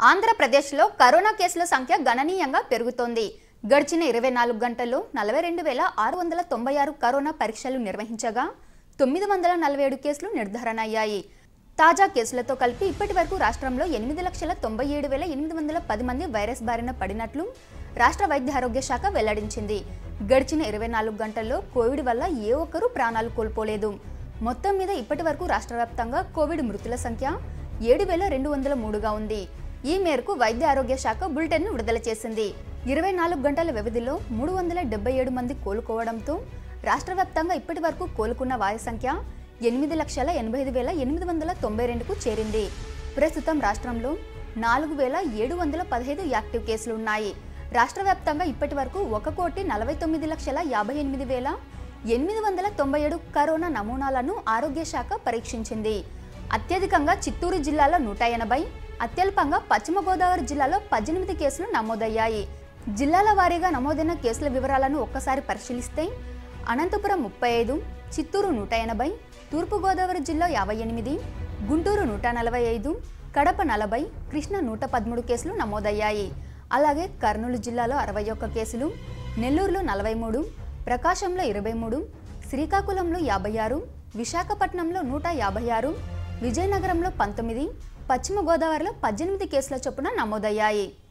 ఆంధ్రప్రదేశ్లో కరోనా కేసుల సంఖ్య గణనీయంగా పెరుగుతోంది గడిచిన ఇరవై నాలుగు గంటల్లో నలభై రెండు వేల ఆరు వందల తొంభై ఆరు కరోనా పరీక్షలు నిర్వహించగా తొమ్మిది వందల నలభై ఏడు కేసులు నిర్ధారణ అయ్యాయి తాజా కేసులతో కలిపి ఇప్పటి వరకు రాష్ట్రంలో ఎనిమిది లక్షల తొంభై ఏడు వేల ఎనిమిది వందల పది మంది వైరస్ బారిన పడినట్లు రాష్ట్ర వైద్య ఆరోగ్య శాఖ వెల్లడించింది గడిచిన ఇరవై నాలుగు గంటల్లో కోవిడ్ వల్ల ఏ ఒక్కరూ ప్రాణాలు కోల్పోలేదు మొత్తం మీద ఇప్పటి వరకు రాష్ట్ర వ్యాప్తంగా కోవిడ్ మృతుల సంఖ్య ఏడు వేల రెండు వందల మూడుగా ఉంది ఈ మేరకు వైద్య ఆరోగ్య శాఖ బులెటిన్ను విడుదల చేసింది ఇరవై నాలుగు గంటల వ్యవధిలో మూడు వందల డెబ్బై ఏడు మంది కోలుకోవడంతో రాష్ట్ర వ్యాప్తంగా ఇప్పటి వరకు కోలుకున్న వారి సంఖ్య ఎనిమిది లక్షల ఎనభై ఐదు వేల ఎనిమిది వందల తొంభై రెండుకు చేరింది ప్రస్తుతం రాష్ట్రంలో నాలుగు వేల ఏడు వందల పదహైదు యాక్టివ్ కేసులు ఉన్నాయి రాష్ట్ర వ్యాప్తంగా ఇప్పటి వరకు ఒక కోటి నలభై తొమ్మిది లక్షల యాభై ఎనిమిది వేల ఎనిమిది వందల తొంభై ఏడు కరోనా నమూనాలను ఆరోగ్య శాఖ పరీక్షించింది అత్యధికంగా చిత్తూరు జిల్లాలో నూట ఎనభై అత్యల్పంగా పశ్చిమ గోదావరి జిల్లాలో పద్దెనిమిది కేసులు నమోదయ్యాయి జిల్లాల వారీగా నమోదైన కేసుల వివరాలను ఒక్కసారి పరిశీలిస్తే అనంతపురం ముప్పై ఐదు చిత్తూరు నూట ఎనభై తూర్పుగోదావరి జిల్లా యాభై ఎనిమిది గుంటూరు నూట నలభై ఐదు కడప నలభై కృష్ణా నూట పదమూడు కేసులు నమోదయ్యాయి అలాగే కర్నూలు జిల్లాలో అరవై ఒక్క కేసులు నెల్లూరులో నలభై మూడు ప్రకాశంలో ఇరవై మూడు శ్రీకాకుళంలో యాభై ఆరు విశాఖపట్నంలో నూట యాభై ఆరు విజయనగరంలో పంతొమ్మిది పశ్చిమ గోదావరిలో పద్దెనిమిది కేసుల చొప్పున నమోదయ్యాయి